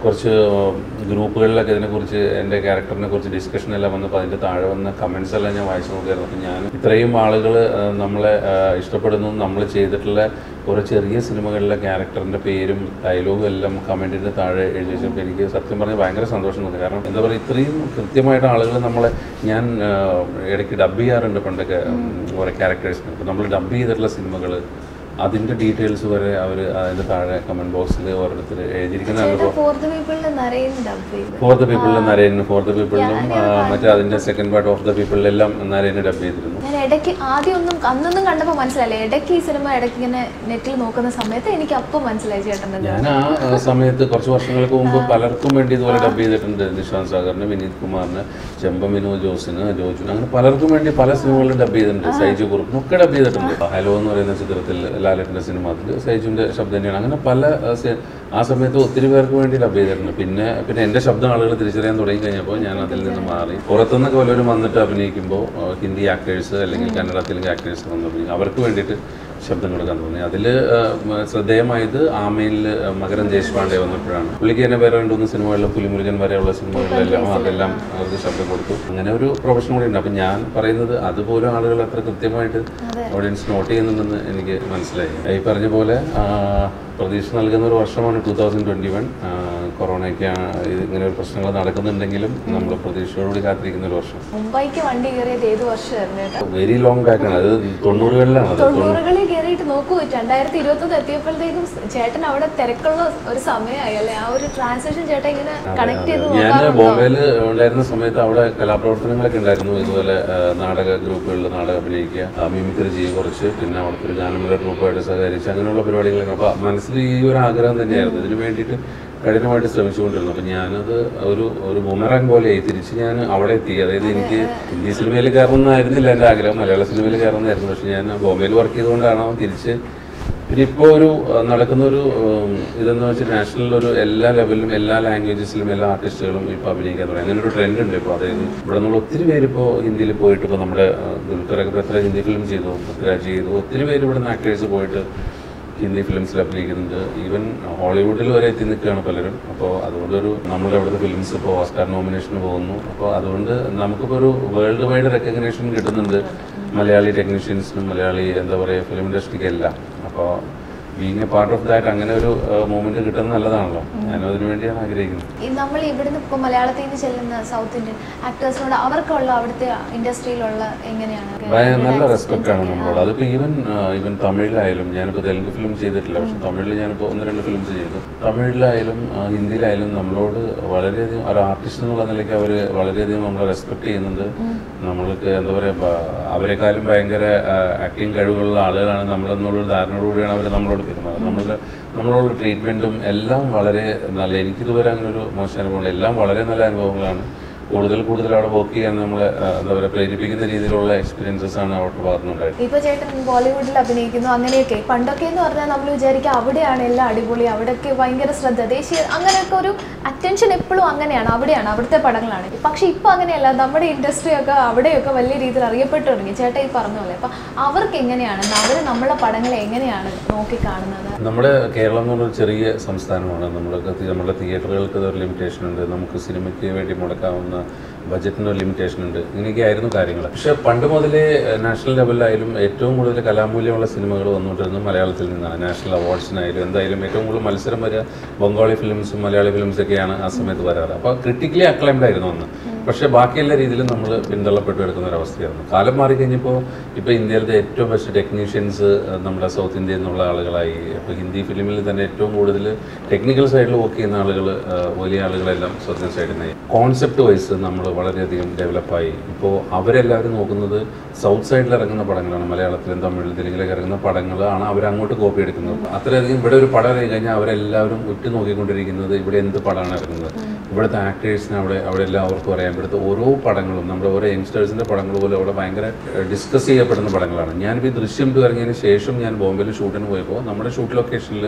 കുറച്ച് ഗ്രൂപ്പുകളിലൊക്കെ ഇതിനെക്കുറിച്ച് എൻ്റെ ക്യാരക്ടറിനെ കുറിച്ച് ഡിസ്കഷൻ എല്ലാം വന്നപ്പോൾ അതിൻ്റെ താഴെ വന്ന കമൻസ് എല്ലാം ഞാൻ വായിച്ചു നോക്കിയായിരുന്നു അപ്പോൾ ഞാൻ ഇത്രയും ആളുകൾ നമ്മളെ ആ, ഇഷ്ടപ്പെടുന്നു നമ്മൾ ചെയ്തിട്ടുള്ള കുറേ ചെറിയ സിനിമകളിലെ ക്യാരക്ടറിൻ്റെ പേരും ഡയലോഗും എല്ലാം കമൻറ്റിൻ്റെ താഴെ എഴുതി വെച്ചപ്പോൾ എനിക്ക് സത്യം പറഞ്ഞാൽ ഭയങ്കര സന്തോഷം തോന്നി കാരണം എന്താ പറയുക ഇത്രയും കൃത്യമായിട്ട് ആളുകൾ നമ്മളെ ഞാൻ ആ, ഇടയ്ക്ക് ഡബ് ചെയ്യാറുണ്ട് പണ്ടൊക്കെ ഉം, കുറേ ക്യാരക്ടേഴ്സിന് അപ്പോൾ നമ്മൾ ഡബ് ചെയ്തിട്ടുള്ള സിനിമകൾ അതിൻ്റെ ഡീറ്റെയിൽസ് വരെ അവർ അതിൻ്റെ താഴെ കമൻറ്റ് ബോക്സിൽ ഓരോരുത്തർ എഴുതിയിരിക്കുന്ന ചേട്ടാ ഫോർ ദ പീപ്പിളിൽ നരയും ഡബ് ചെയ്തു ഫോർ ദ പീപ്പിളിലും നരേനും ഫോർ ദ പീപ്പിളിലും മറ്റേ അതിൻ്റെ സെക്കൻഡ് പാർട്ട് ഓഫ് ദ പീപ്പിളിലെല്ലാം നരേനെ ഡബ് ചെയ്തിരുന്നു ഞാൻ ഇടയ്ക്ക് ആദ്യം ഒന്നും അന്നൊന്നും കണ്ടപ്പോൾ മനസ്സിലായില്ല ഇടയ്ക്ക് ഈ സിനിമ ഇടയ്ക്ക് ഇങ്ങനെ നെറ്റിൽ നോക്കുന്ന സമയത്ത് എനിക്ക് അപ്പം മനസ്സിലായി ചേട്ടൻ്റെ ഞാൻ ആ ആ, സമയത്ത് കുറച്ച് വർഷങ്ങൾക്ക് മുമ്പ് പലർക്കും വേണ്ടി ഇതുപോലെ ഡബ് ചെയ്തിട്ടുണ്ട് നിഷാന്ത് സാഗറിന് വിനീത് കുമാറിന് ചെമ്പമിനു ജോസിന് ജോജുന് അങ്ങനെ പലർക്കും വേണ്ടി പല സിനിമകളിലും ഡബ് ചെയ്തിട്ടുണ്ട് സൈജു കുറുപ്പിനൊക്കെ ഡബ് ചെയ്തിട്ടുണ്ട് ഹലോ എന്ന് പറയുന്ന ചിത്രത്തിൽ ലാലേട്ടൻ്റെ സിനിമ അതിൽ സൈജുവിൻ്റെ ശബ്ദം തന്നെയാണ് അങ്ങനെ പല ആ, സി- ആ സമയത്ത് ഒത്തിരി പേർക്ക് വേണ്ടി ഡബ് ചെയ്തിട്ടുണ്ട് പിന്നെ പിന്നെ എൻ്റെ ശബ്ദം ആളുകൾ തിരിച്ചറിയാൻ തുടങ്ങി കഴിഞ്ഞപ്പോൾ ഞാൻ അതിൽ നിന്ന് മാറി പുറത്തുനിന്നൊക്കെ വല്ലവരും വന്നിട്ട് അഭിനയിക്കുമ്പോൾ ആ, ഹിന്ദി ആക്ടേഴ്സ് അല്ലെങ്കിൽ കന്നഡ തെലുങ്ക് ആക്ടേഴ്സ് വന്ന് അഭിനയിക്കും അവർക്ക് വേണ്ടിയിട്ട് ശബ്ദം കൊടുക്കാൻ തോന്നി അതിൽ ശ്രദ്ധേയമായത് ആമയിൽ മകരൻ ദേശ്പാണ്ഡെ വന്നപ്പോഴാണ് പുള്ളിക്ക് തന്നെ വേറെ രണ്ട് മൂന്ന് സിനിമകളിൽ പുലിമുരുകൻ വരെയുള്ള സിനിമകളിലെല്ലാം അതെല്ലാം അവർക്ക് ശബ്ദം കൊടുത്തു അങ്ങനെ ഒരു പ്രൊഫഷൻ കൂടി ഉണ്ട് അപ്പം ഞാൻ പറയുന്നത് അതുപോലും ആളുകൾ അത്ര കൃത്യമായിട്ട് ഓഡിയൻസ് നോട്ട് ചെയ്യുന്നുണ്ടെന്ന് എനിക്ക് മനസ്സിലായി ഈ പറഞ്ഞ പോലെ ആ, പ്രതീക്ഷ നൽകുന്ന ഒരു വർഷമാണ് ടൂ തൗസൻഡ് ട്വൻറ്റി വൺ കൊറോണയ്ക്ക് ഇങ്ങനെ ഒരു പ്രശ്നങ്ങൾ നടക്കുന്നുണ്ടെങ്കിലും നമ്മൾ പ്രതീക്ഷയോടുകൂടി കാത്തിരിക്കുന്ന ഒരു വർഷം മുംബൈക്ക് വണ്ടി കയറിയത് ഏത് വർഷമായിരുന്നു ചേട്ടാ വെരി ലോങ് ബാക്കാണ് അത് തൊണ്ണൂറുകളിലാണ് അത് തൊണ്ണൂറുകളിൽ കയറിയിട്ട് നോക്കൂ രണ്ടായിരത്തി ഇരുപത്തൊന്ന് എത്തിയപ്പോഴത്തേക്കും ചേട്ടൻ അവിടെ തിരക്കുള്ള ഒരു സമയമായി അല്ലെ ആ ഒരു ട്രാൻസാക്ഷൻ ചേട്ടൻ ഇങ്ങനെ കണക്ട് ചെയ്ത് ഞാൻ നോക്കാറുണ്ടോ ബോംബെയിൽ ഉണ്ടായിരുന്ന സമയത്ത് അവിടെ കലാപ്രവർത്തനങ്ങളൊക്കെ ഉണ്ടായിരുന്നു ഇതുപോലെ ആ, നാടക ഗ്രൂപ്പുകളിൽ നാടകം അഭിനയിക്കുക ആ, മിമിക്രി ചെയ്യുക കുറച്ച് പിന്നെ അവിടുത്തെ ഒരു ഗാനമേള ഗ്രൂപ്പായിട്ട് സഹകരിച്ച് അങ്ങനെയുള്ള പരിപാടികളൊക്കെ അപ്പോൾ മനസ്സിൽ ഈ ഒരു ആഗ്രഹം തന്നെയായിരുന്നു ഇതിനു വേണ്ടിയിട്ട് കഠിനമായിട്ട് ശ്രമിച്ചുകൊണ്ടിരുന്നു അപ്പം ഞാനത് ഒരു ഒരു ബുമറാങ് പോലെ തിരിച്ച് ഞാൻ അവിടെ എത്തി അതായത് എനിക്ക് ഹിന്ദി സിനിമയിൽ കയറണമെന്നായിരുന്നില്ല എൻ്റെ ആഗ്രഹം മലയാള സിനിമയിൽ കയറണമെന്നായിരുന്നു പക്ഷെ ഞാൻ ബോംബെയിൽ വർക്ക് ചെയ്തുകൊണ്ടാണോ തിരിച്ച് പിന്നെ ഇപ്പോൾ ഒരു അഹ് നടക്കുന്ന ഒരു ഉം, ഇതെന്ന് വെച്ചാൽ നാഷണൽ ഒരു എല്ലാ ലെവലിലും എല്ലാ ലാംഗ്വേജസിലും എല്ലാ ആർട്ടിസ്റ്റുകളും ഇപ്പോൾ അഭിനയിക്കാൻ തുടങ്ങി അങ്ങനെ ഒരു ട്രെൻഡ് ഉണ്ട് ഇപ്പോൾ അതായത് ഇവിടെ നമ്മൾ ഒത്തിരി പേര് ഇപ്പോൾ ഹിന്ദിയിൽ പോയിട്ട് ഇപ്പോൾ നമ്മുടെ അഹ്, ദുൽഖറൊക്കെ ഇപ്പോൾ എത്ര ഹിന്ദി ഫിലിം ചെയ്തു പൃഥ്വിരാജ് ചെയ്തു ഒത്തിരി പേര് ഇവിടെ നിന്ന് ആക്ടേഴ്സ് പോയിട്ട് ഹിന്ദി ഫിലിംസിൽ അഭിനയിക്കുന്നുണ്ട് ഈവൻ ഹോളിവുഡിൽ വരെ എത്തി നിൽക്കുകയാണ് പലരും അപ്പോൾ അതുകൊണ്ടൊരു നമ്മുടെ അവിടുത്തെ ഫിലിംസ് ഇപ്പോൾ ഓസ്കാർ നോമിനേഷന് പോകുന്നു അപ്പോൾ അതുകൊണ്ട് നമുക്കിപ്പോൾ ഒരു വേൾഡ് വൈഡ് റെക്കഗ്നേഷൻ കിട്ടുന്നുണ്ട് മലയാളി ടെക്നീഷ്യൻസിനും മലയാളി എന്താ പറയുക ഫിലിം ഇൻഡസ്ട്രിക്ക് എല്ലാം അപ്പോൾ being a part of that അങ്ങനെ ഒരു മൂമെന്റ് കിട്ടുന്നത് നല്ലതാണല്ലോ ഞാനും അതിനു വേണ്ടിയാണ് ആഗ്രഹിക്കുന്നത് ഈ നമ്മൾ ഇവിടുന്ന് ഇപ്പോൾ മലയാളത്തിൽ നിന്ന് ചെല്ലുന്ന സൗത്ത് ഇന്ത്യൻ ആക്ടേഴ്സിനോട് അവർക്കുള്ള അവിടുത്തെ ഇൻഡസ്ട്രിയിലുള്ള എങ്ങനെയാണ് ഭയ- നല്ല റെസ്പെക്റ്റ് ആണ് നമ്മളോട് അതിപ്പോൾ ഈവൻ ഈവൻ തമിഴിലായാലും ഞാനിപ്പോൾ തെലുങ്ക് ഫിലിം ചെയ്തിട്ടില്ല പക്ഷെ തമിഴിൽ ഞാനിപ്പോൾ ഒന്ന് രണ്ട് ഫിലിംസ് ചെയ്തു തമിഴിലായാലും ആ, ഹിന്ദിയിലായാലും നമ്മളോട് വളരെയധികം ഒരു ആർട്ടിസ്റ്റ് എന്നുള്ള നിലയ്ക്ക് അവർ വളരെയധികം നമ്മളെ റെസ്പെക്ട് ചെയ്യുന്നുണ്ട് നമ്മൾക്ക് എന്താ പറയുക അവരെക്കാളും ഭയങ്കര ആക്ടിങ് കഴിവുള്ള ആളുകളാണ് നമ്മളെന്നുള്ളൊരു ധാരണയോടുകൂടിയാണ് അവർ നമ്മളോട് പെരുമാറുന്നത് നമ്മളുടെ നമ്മളോട് ട്രീറ്റ്മെൻറ്റും എല്ലാം വളരെ നല്ല എനിക്കിതുവരെ അങ്ങനെ ഒരു മോശം അനുഭവങ്ങൾ എല്ലാം വളരെ നല്ല അനുഭവങ്ങളാണ് കൂടുതൽ കൂടുതൽ അവിടെ വർക്ക് ചെയ്യാൻ നമ്മളെ ആ, എന്താ പറയുക പ്രേരിപ്പിക്കുന്ന രീതിയിലുള്ള എക്സ്പീരിയൻസസ് ആണ് അവരുടെ ഭാഗത്തുനിന്നുണ്ടായത് ഇപ്പൊ ചേട്ടൻ ബോളിവുഡിൽ അഭിനയിക്കുന്നു അങ്ങനെയൊക്കെ പണ്ടൊക്കെ എന്ന് പറഞ്ഞാൽ നമ്മൾ വിചാരിക്കുക അവിടെയാണ് എല്ലാം അടിപൊളി അവിടെയൊക്കെ ഭയങ്കര ശ്രദ്ധ ദേശീയ അങ്ങനെയൊക്കെ ഒരു അറ്റൻഷൻ എപ്പോഴും അങ്ങനെയാണ് അവിടെയാണ് അവിടുത്തെ പടങ്ങളാണ് പക്ഷെ ഇപ്പൊ അങ്ങനെയല്ല നമ്മുടെ ഇൻഡസ്ട്രി ഒക്കെ അവിടെയൊക്കെ വലിയ രീതിയിൽ അറിയപ്പെട്ടു തുടങ്ങി ചേട്ടാ ഈ പറഞ്ഞ പോലെ അപ്പൊ അവർക്ക് എങ്ങനെയാണ് അവർ നമ്മളെ പടങ്ങളെ എങ്ങനെയാണ് നോക്കി കാണുന്നത് നമ്മുടെ കേരളം എന്ന് പറഞ്ഞൊരു ചെറിയ സംസ്ഥാനമാണ് നമ്മളൊക്കെ തി- നമ്മുടെ തിയേറ്ററുകൾക്ക് ഒരു ലിമിറ്റേഷൻ ഉണ്ട് നമുക്ക് സിനിമയ്ക്ക് വേണ്ടി മുടക്കാവുന്ന ബജറ്റിന് ഒരു ലിമിറ്റേഷൻ ഉണ്ട് ഇങ്ങനെയൊക്കെ ആയിരുന്നു കാര്യങ്ങൾ പക്ഷേ പണ്ട് മുതലേ നാഷണൽ ലെവലിലായാലും ഏറ്റവും കൂടുതൽ കലാമൂല്യമുള്ള സിനിമകൾ വന്നുകൊണ്ടിരുന്നത് മലയാളത്തിൽ നിന്നാണ് നാഷണൽ അവാർഡ്സിനായാലും എന്തായാലും ഏറ്റവും കൂടുതൽ മത്സരം വരിക ബംഗാളി ഫിലിംസും മലയാളി ഫിലിംസൊക്കെയാണ് ആ സമയത്ത് വരാറ് അപ്പോൾ ക്രിട്ടിക്കലി അക്ലൈംഡ് ആയിരുന്നു അന്ന് പക്ഷേ ബാക്കി എല്ലാ രീതിയിലും നമ്മൾ പിന്തള്ളപ്പെട്ടു എടുക്കുന്ന ഒരു അവസ്ഥയായിരുന്നു കാലം മാറി കഴിഞ്ഞപ്പോൾ ഇപ്പോൾ ഇന്ത്യയിലത്തെ ഏറ്റവും ബെസ്റ്റ് ടെക്നീഷ്യൻസ് നമ്മുടെ സൗത്ത് ഇന്ത്യയിൽ നിന്നുള്ള ആളുകളായി ഇപ്പോൾ ഹിന്ദി ഫിലിമിൽ തന്നെ ഏറ്റവും കൂടുതൽ ടെക്നിക്കൽ സൈഡിൽ വർക്ക് ചെയ്യുന്ന ആളുകൾ വലിയ ആളുകളെല്ലാം സൗത്ത് ഇന്ത്യൻ സൈഡിൽ നിന്ന് കോൺസെപ്റ്റ് വൈസ് നമ്മൾ വളരെയധികം ഡെവലപ്പായി ഇപ്പോൾ അവരെല്ലാവരും നോക്കുന്നത് സൗത്ത് സൈഡിൽ ഇറങ്ങുന്ന പടങ്ങളാണ് മലയാളത്തിലും തമിഴിലും തെലുങ്കിലൊക്കെ ഇറങ്ങുന്ന പടങ്ങളാണ് അവർ അങ്ങോട്ട് കോപ്പി എടുക്കുന്നത് അത്രയധികം ഇവിടെ ഒരു പടം ഇറങ്ങി കഴിഞ്ഞാൽ അവരെല്ലാവരും ഉറ്റു നോക്കിക്കൊണ്ടിരിക്കുന്നത് ഇവിടെ എന്ത് പടമാണ് ഇറങ്ങുന്നത് ഇവിടുത്തെ ആക്ടേഴ്സിന് അവിടെ അവിടെ എല്ലാവർക്കും അറിയാം ഇവിടുത്തെ ഓരോ പടങ്ങളും നമ്മുടെ ഓരോ യങ്സ്റ്റേഴ്സിൻ്റെ പടങ്ങൾ പോലും അവിടെ ഭയങ്കര ഡിസ്കസ് ചെയ്യപ്പെടുന്ന പടങ്ങളാണ് ഞാനിപ്പോൾ ഈ ദൃശ്യം ടു ഇറങ്ങിയതിന് ശേഷം ഞാൻ ബോംബെയിൽ ഷൂട്ടിന് പോയപ്പോൾ നമ്മുടെ ഷൂട്ട് ലൊക്കേഷനിൽ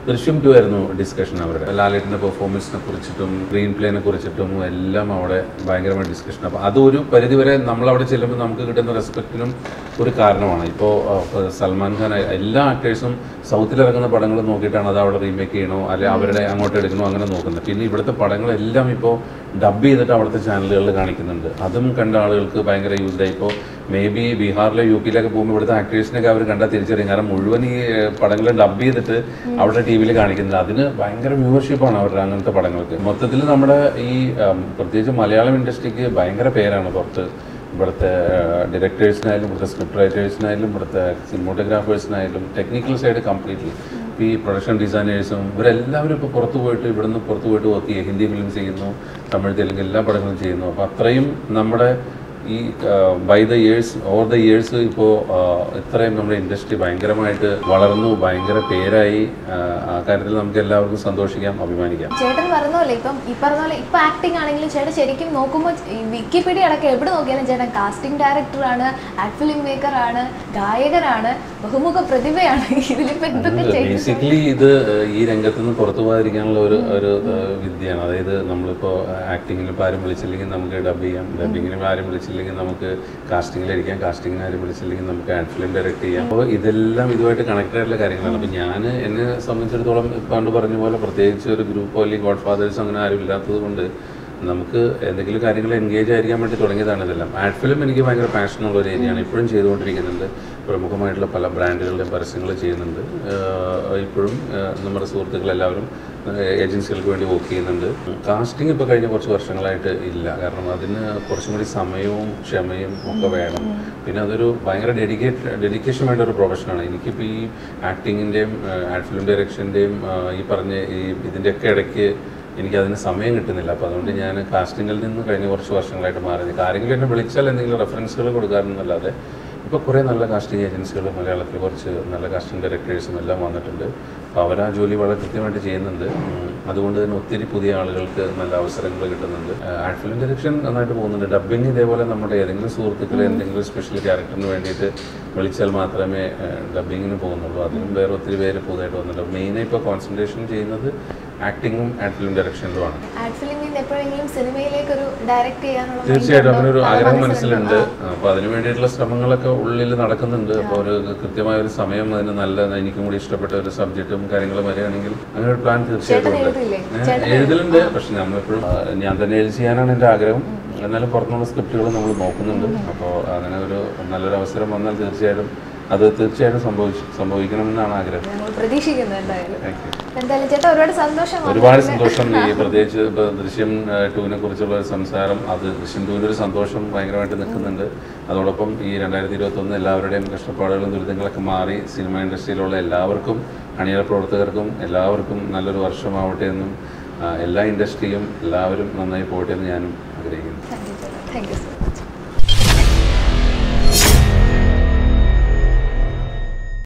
ദൃശ്യം ടു ആയിരുന്നു ഡിസ്കഷൻ അവരുടെ ലാലേട്ടിന്റെ പെർഫോമൻസിനെ കുറിച്ചിട്ടും സ്ക്രീൻ പ്ലേനെ കുറിച്ചിട്ടും എല്ലാം അവിടെ ഭയങ്കരമായ ഡിസ്കഷൻ അപ്പോൾ അതൊരു പരിധിവരെ നമ്മൾ അവിടെ ചെല്ലുമ്പോൾ നമുക്ക് കിട്ടുന്ന റെസ്പെക്റ്റിനും ഒരു കാരണമാണ് ഇപ്പോൾ സൽമാൻ ഖാൻ എല്ലാ ആക്ടേഴ്സും സൗത്തിൽ ഇറങ്ങുന്ന പടങ്ങൾ നോക്കിയിട്ടാണ് അത് അവിടെ റീമേക്ക് ചെയ്യണോ അല്ലെ അവരുടെ അങ്ങോട്ട് എടുക്കണോ അങ്ങനെ നോക്കുന്നത് പിന്നെ ഇവിടുത്തെ പടങ്ങളെല്ലാം ഇപ്പോൾ ഡബ് ചെയ്തിട്ട് അവിടുത്തെ ചാനലുകളിൽ കാണിക്കുന്നുണ്ട് അതും കണ്ട ആളുകൾക്ക് ഭയങ്കര യൂസ്ഡ് ആയി ഇപ്പോൾ മേ ബി ബീഹാറിലെ യു പിയിലൊക്കെ പോകുമ്പോൾ ഇവിടുത്തെ ആക്ടേഴ്സിനൊക്കെ അവർ കണ്ടാൽ തിരിച്ചറിയും കാരണം മുഴുവൻ ഈ പടങ്ങൾ ഡബ് ചെയ്തിട്ട് അവിടെ ടി വിയിൽ കാണിക്കുന്നുണ്ട് അതിന് ഭയങ്കര വ്യൂവർഷിപ്പാണ് അവരുടെ അങ്ങനത്തെ പടങ്ങൾക്ക് മൊത്തത്തിൽ നമ്മുടെ ഈ ഉം, പ്രത്യേകിച്ച് മലയാളം ഇൻഡസ്ട്രിക്ക് ഭയങ്കര പേരാണ് പുറത്ത് ഇവിടുത്തെ ഡയറക്ടേഴ്സിനായാലും ഇവിടുത്തെ സ്ക്രിപ്റ്റ് റൈറ്റേഴ്സിനായാലും ഇവിടുത്തെ സിനിമോട്ടോഗ്രാഫേഴ്സിനായാലും ടെക്നിക്കൽ സൈഡ് കംപ്ലീറ്റ്ലി ഈ പ്രൊഡക്ഷൻ ഡിസൈനേഴ്സും ഇവരെല്ലാവരും ഇപ്പോൾ പുറത്ത് പോയിട്ട് ഇവിടുന്ന് പുറത്ത് പോയിട്ട് വർക്ക് ചെയ്യുക ഹിന്ദി ഫിലിംസ് ചെയ്യുന്നു തമിഴ് തെലുങ്ക് എല്ലാ പടങ്ങളും ചെയ്യുന്നു അപ്പോൾ അത്രയും നമ്മുടെ ഈ by the years over the years ഇപ്പോൾ ഇത്രയും നമ്മുടെ ഇൻഡസ്ട്രി ഭയങ്കരമായിട്ട് വളർന്നു ഭയങ്കര പേരായി ആ, ആ കാര്യത്തിൽ നമുക്ക് എല്ലാവർക്കും സന്തോഷിക്കാം അഭിമാനിക്കാം ചേട്ടൻ പറഞ്ഞ പോലെ ഇപ്പം ഈ പറഞ്ഞ പോലെ ഇപ്പൊ ആക്ടിങ് ആണെങ്കിലും ചേട്ടൻ ശരിക്കും നോക്കുമ്പോൾ ഈ വിക്കിപീഡിയ അടക്കം എവിടെ നോക്കിയാലും ചേട്ടൻ കാസ്റ്റിംഗ് ഡയറക്ടറാണ് ആക്ട് ഫിലിം മേക്കർ ആണ് ഗായകനാണ് ബഹുമുഖ പ്രതിഭയാണ് ഇതിലിപ്പോ എന്തൊക്കെ ചെയ്യും ബേസിക്കലി ഇത് ഏഹ്, ഈ രംഗത്ത് നിന്ന് പുറത്തു പോകാതിരിക്കാനുള്ള ഒരു ഒരു ഏഹ്, വിദ്യയാണ് അതായത് നമ്മളിപ്പോൾ ആക്ടിങ്ങിൽ ഇപ്പോൾ ആരും വിളിച്ചില്ലെങ്കിൽ നമുക്ക് ഡബ് ചെയ്യാം ഡബിങ്ങിന് ആരും വിളിച്ചില്ലെങ്കിൽ നമുക്ക് കാസ്റ്റിങ്ങിലിരിക്കാം കാസ്റ്റിങ്ങിന് ആരും വിളിച്ചില്ലെങ്കിൽ നമുക്ക് ആഡ് ഫിലിം ഡയറക്റ്റ് ചെയ്യാം അപ്പോൾ ഇതെല്ലാം ഇതുമായിട്ട് കണക്റ്റഡ് ആയിട്ടുള്ള കാര്യങ്ങളാണ് അപ്പോൾ ഞാൻ എന്നെ സംബന്ധിച്ചിടത്തോളം പണ്ട് പറഞ്ഞ പോലെ പ്രത്യേകിച്ച് ഒരു ഗ്രൂപ്പോ അല്ലെങ്കിൽ ഗോഡ് ഫാദേഴ്സ് അങ്ങനെ ആരും ഇല്ലാത്തത് കൊണ്ട് നമുക്ക് എന്തെങ്കിലും കാര്യങ്ങൾ എൻഗേജ് ആയിരിക്കാൻ വേണ്ടി തുടങ്ങിയതാണ് ഇതെല്ലാം ആഡ് ഫിലിം എനിക്ക് ഭയങ്കര പാഷനുള്ള ഒരു ഏരിയയാണ് ഇപ്പോഴും ചെയ്തുകൊണ്ടിരിക്കുന്നുണ്ട് പ്രമുഖമായിട്ടുള്ള പല ബ്രാൻഡുകളുടെ പരസ്യങ്ങൾ ചെയ്യുന്നുണ്ട് ആഹ് ഇപ്പോഴും ആഹ് നമ്മുടെ സുഹൃത്തുക്കളെല്ലാവരും ഏജൻസികൾക്ക് വേണ്ടി വർക്ക് ചെയ്യുന്നുണ്ട് കാസ്റ്റിംഗ് ഇപ്പോൾ കഴിഞ്ഞ കുറച്ച് വർഷങ്ങളായിട്ട് ഇല്ല കാരണം അതിന് കുറച്ചും കൂടി സമയവും ക്ഷമയും ഒക്കെ വേണം പിന്നെ അതൊരു ഭയങ്കര ഡെഡിക്കേറ്റ് ഡെഡിക്കേഷൻ വേണ്ട ഒരു പ്രൊഫഷനാണ് എനിക്കിപ്പോൾ ഈ ആക്ടിങ്ങിൻ്റെയും ആഡ് ഫിലിം ഡയറക്ഷൻ്റെയും ഈ പറഞ്ഞ ഈ ഇതിൻ്റെയൊക്കെ ഇടയ്ക്ക് എനിക്ക് അതിന് സമയം കിട്ടുന്നില്ല അപ്പോൾ അതുകൊണ്ട് ഞാൻ കാസ്റ്റിങ്ങിൽ നിന്ന് കഴിഞ്ഞ കുറച്ച് വർഷങ്ങളായിട്ട് മാറി നിൽക്കുക. ആരെങ്കിലും എന്നെ വിളിച്ചാൽ എന്തെങ്കിലും റെഫറൻസുകൾ കൊടുക്കാറുണ്ടെന്നല്ലാതെ ഇപ്പോൾ കുറേ നല്ല കാസ്റ്റിംഗ് ഏജൻസികൾ മലയാളത്തിൽ കുറച്ച് നല്ല കാസ്റ്റിംഗ് ഡയറക്ടേഴ്സും എല്ലാം വന്നിട്ടുണ്ട് അപ്പോൾ അവർ ആ ജോലി വളരെ കൃത്യമായിട്ട് ചെയ്യുന്നുണ്ട് ഉം. അതുകൊണ്ട് തന്നെ ഒത്തിരി പുതിയ ആളുകൾക്ക് നല്ല അവസരങ്ങൾ കിട്ടുന്നുണ്ട് ആഡ് ഫിലിം ഡയറക്ഷൻ നന്നായിട്ട് പോകുന്നുണ്ട് ഡബ്ബിങ് ഇതേപോലെ നമ്മുടെ ഏതെങ്കിലും സുഹൃത്തുക്കളെ എന്തെങ്കിലും സ്പെഷ്യൽ ക്യാരക്ടറിന് വേണ്ടിയിട്ട് വിളിച്ചാൽ മാത്രമേ ഡബ്ബിങ്ങിന് പോകുന്നുള്ളൂ അതിലും വേറെ ഒത്തിരി പേര് പുതുതായിട്ട് വന്നിട്ടുണ്ട് മെയിനായി ഇപ്പോൾ കോൺസെൻട്രേഷൻ ചെയ്യുന്നത് ആക്ടിങ്ങും ആഡ് ഫിലിം ഡയറക്ഷനിലുമാണ് ആഡ് ഫിലിമിൽ നിന്ന് എപ്പോഴെങ്കിലും സിനിമയിലേക്ക് ഒരു ഡയറക്റ്റ് ചെയ്യാനുള്ള തീർച്ചയായിട്ടും mind അങ്ങനെ ഒരു ഉണ്ടോ? അത് ആഗ്രഹം മനസ്സിലുണ്ടോ? മനസ്സിലുണ്ട് അപ്പോൾ അതിനു വേണ്ടിയിട്ടുള്ള ശ്രമങ്ങളൊക്കെ ഉള്ളിൽ നടക്കുന്നുണ്ട് അപ്പോൾ ഒരു കൃത്യമായ ഒരു സമയം അതിന് നല്ല എനിക്കും കൂടി ഇഷ്ടപ്പെട്ട ഒരു സബ്ജക്റ്റും കാര്യങ്ങളും വരികയാണെങ്കിൽ അങ്ങനെ ഒരു പ്ലാൻ തീർച്ചയായിട്ടും ചേട്ടൻ ഉണ്ട് എഴുതില്ലേ? ഏഹ് ചേട്ടൻ എഴുതലുണ്ട് പക്ഷെ നമ്മളെപ്പോഴും ആ, ഞാൻ തന്നെ എഴുതി ചെയ്യാനാണ് എൻ്റെ ആഗ്രഹം എന്നാലും പുറത്തുനിന്നുള്ള സ്ക്രിപ്റ്റുകൾ നമ്മൾ നോക്കുന്നുണ്ട് അപ്പോൾ അങ്ങനെ ഒരു നല്ലൊരു അവസരം വന്നാൽ തീർച്ചയായിട്ടും അത് തീർച്ചയായിട്ടും സംഭവിച്ചു സംഭവിക്കണമെന്നാണ് ആഗ്രഹം ഞങ്ങൾ പ്രതീക്ഷിക്കുന്നു എന്തായാലും താങ്ക് യു എന്തായാലും ചേട്ടാ ഒരുപാട് സന്തോഷം ഒരുപാട് സന്തോഷം ഈ പ്രത്യേകിച്ച് ഇപ്പൊ ദൃശ്യം ടൂവിനെ കുറിച്ചുള്ള ഒരു സംസാരം അത് ദൃശ്യം ടൂവിൻ്റെ ഒരു സന്തോഷം ഭയങ്കരമായിട്ട് നിൽക്കുന്നുണ്ട് അതോടൊപ്പം ഈ രണ്ടായിരത്തി ഇരുപത്തൊന്ന് എല്ലാവരുടെയും കഷ്ടപ്പാടുകളും ദുരിതങ്ങളൊക്കെ മാറി സിനിമ ഇൻഡസ്ട്രിയിലുള്ള എല്ലാവർക്കും അണിയറ പ്രവർത്തകർക്കും എല്ലാവർക്കും നല്ലൊരു വർഷമാവട്ടെ എന്നും ആ, എല്ലാ ഇൻഡസ്ട്രിയും എല്ലാവരും നന്നായി പോകട്ടെ എന്ന് ഞാനും ആഗ്രഹിക്കുന്നു thank you thank you sir